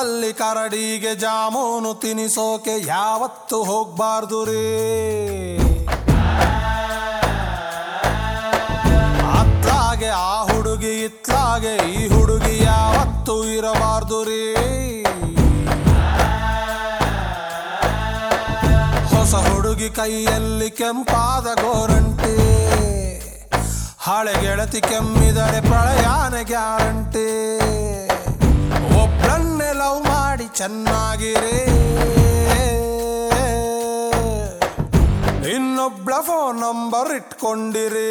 ಕತ್ತಲ್ಲಿ ಕರಡಿಗೆ ಜಾಮೂನು ತಿನಿಸೋಕೆ ಯಾವತ್ತು ಹೋಗ್ಬಾರ್ದು ರೀ ಅತ್ಲಾಗೆ ಆ ಹುಡುಗಿ ಇತ್ಲಾಗೆ ಈ ಹುಡುಗಿ ಯಾವತ್ತು ಇರಬಾರ್ದು ರೀ ಹೊಸ ಹುಡುಗಿ ಕೈಯಲ್ಲಿ ಕೆಂಪಾದ ಗೋರಂಟಿ ಹಳೆ ಗೆಳತಿ ಕೆಮ್ಮಿದರೆ ಪ್ರಳಯಾನ ಗ್ಯಾರಂಟಿ ಒಬ್ಬಳನ್ನೇ ಲವ್ ಮಾಡಿ ಚೆನ್ನಾಗಿರಿ ಇನ್ನೊಬ್ಳ ಫೋನ್ ನಂಬರ್ ಇಟ್ಕೊಂಡಿರಿ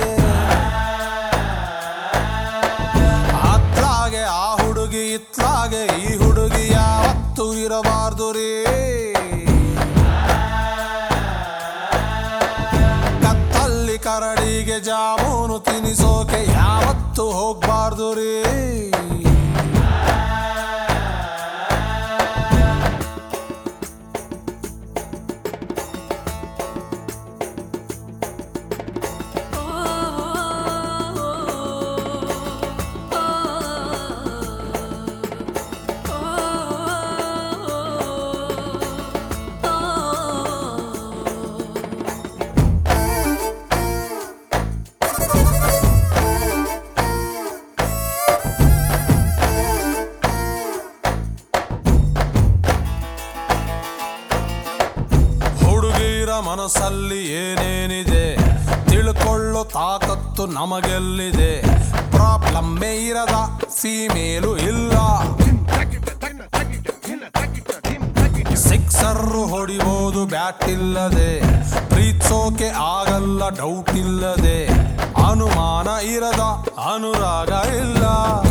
ಅತ್ಲಾಗೆ ಆ ಹುಡುಗಿ ಇತ್ಲಾಗೆ ಈ ಹುಡುಗಿ ಯಾವತ್ತು ಇರಬಾರ್ದು ರೀ ಕತ್ತಲ್ಲಿ ಕರಡಿಗೆ ಜಾಮೂನು ತಿನಿಸೋಕೆ ಯಾವತ್ತು ಹೋಗ್ಬಾರ್ದು ರೀ ಹುಡುಗಿರ ಮನಸ್ಸಲ್ಲಿ ಏನೇನಿದೆ ತಿಳ್ಕೊಳ್ಳೋ ತಾಕತ್ತು ನಮಗೆಲ್ಲಿದೆ ಪ್ರಾಬ್ಲಮ್ಮೇ ಇರದ ಫೀಮೇಲು ಇಲ್ಲ ಸಿಕ್ಸರ್ ಹೊಡಿಬೋದು ಬ್ಯಾಟ್ ಇಲ್ಲದೆ ಪ್ರೀತ್ಸೋಕೆ ಆಗಲ್ಲ ಡೌಟ್ ಇಲ್ಲದೆ ಅನುಮಾನ ಇರದ ಅನುರಾಗ ಇಲ್ಲ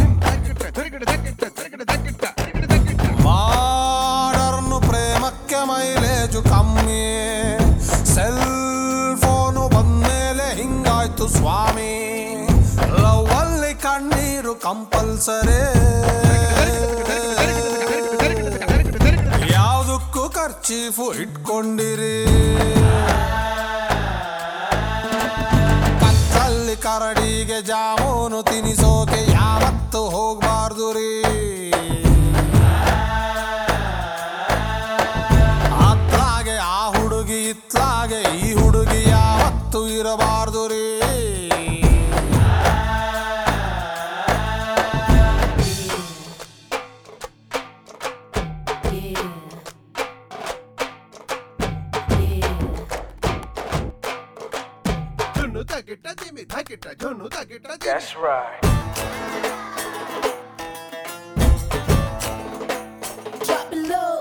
ಮಾಡರ್ನು ಪ್ರೇಮಕ್ಕೆ ಮೈಲೇಜು ಕಮ್ಮಿ ಸೆಲ್ ಫೋನು ಬಂದ್ಮೇಲೆ ಹಿಂಗಾಯ್ತು ಸ್ವಾಮಿ ಲವ್ ಅಲ್ಲಿ ಕಣ್ಣೀರು ಕಂಪಲ್ಸರಿ ಯಾವುದಕ್ಕೂ ಖರ್ಚೀಫು ಇಟ್ಕೊಂಡಿರಿ ಕತ್ತಲ್ಲಿ ಕರಡಿಗೆ ಜಾಮೂನು ತಿನಿಸೋಕೆ ಯಾವತ್ತು ಹೋಗ್ಬಾರ್ದು ರೀ ಅತ್ಲಾಗೆ ಆ ಹುಡುಗಿ ಇತ್ಲಾಗೆ ಈ ಹುಡುಗಿ ಯಾವತ್ತು ಇರಬಾರ್ದು ರೀ ঝুনু তাকিটা জিমি থাকিটা ঝুনু তাকিটা জিমি That's right. Drop it low.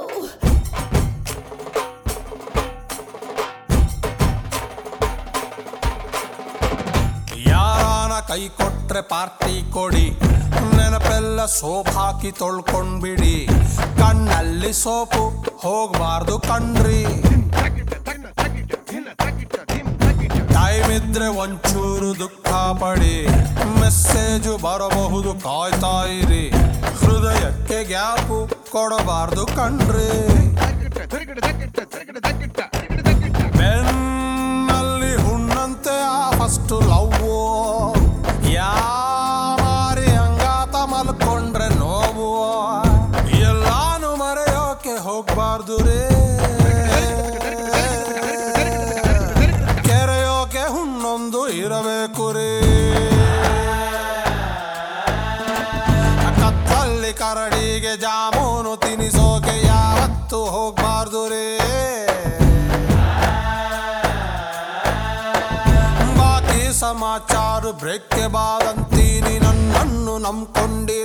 ಯಾರಾನ ಕೈ ಕೊಟ್ರೆ ಪಾರ್ಟಿ ಕೊಡಿ ನೆನಪೆಲ್ಲ ಸೋಪ್ ಹಾಕಿ ತೊಳ್ಕೊಂಡ್ಬಿಡಿ ಕಣ್ಣಲ್ಲಿ ಸೋಪು ಹೋಗ್ಬಾರ್ದು ಕಣ್ರಿ তাকিটা তাকিটা তাকিটা ঝিনা তাকিটা ঝিম তাকিটা ಟೈಮ್ ಇದ್ರೆ ಒಂಚೂರು ದುಃಖ ಪಡಿ ಮೆಸೇಜು ಬರಬಹುದು ಕಾಯ್ತಾ ಇರಿ ಹೃದಯಕ್ಕೆ ಗ್ಯಾಪು ಕೊಡಬಾರ್ದು ಕಣ್ರಿ তাকিটা তাকিটা তাকিটা তাকিটা তাকিটা তাকিটা তাকিটা ಬೆನ್ನಲ್ಲಿ ಹುಣ್ಣಂತೆ ಆ ಫಸ್ಟ್ ಲವ್ ಯಾರಿ ಹಂಗಾತ ಮಲ್ಕೊಂಡ್ರೆ ನೋವು ಎಲ್ಲಾನು ಮರೆಯೋಕೆ ಹೋಗ್ಬಾರ್ದು ರೇ ಕೆರೆಯೋಕೆ ಹುಣ್ಣೊಂದು ಇರಬೇಕು ರೀ ಕತ್ತಲ್ಲಿ ಕರಡಿಗೆ ಜಾಮೂನು ತಿನಿಸೋಕೆ ಯಾವತ್ತು ಹೋಗ್ಬಾರ್ದು ರೇ ಬಾಕಿ ಸಮಾಚಾರ ಬ್ರೇಕ್ಗೆ ಬಾದಂತೀನಿ ನನ್ನನ್ನು ನಂಬ್ಕೊಂಡಿ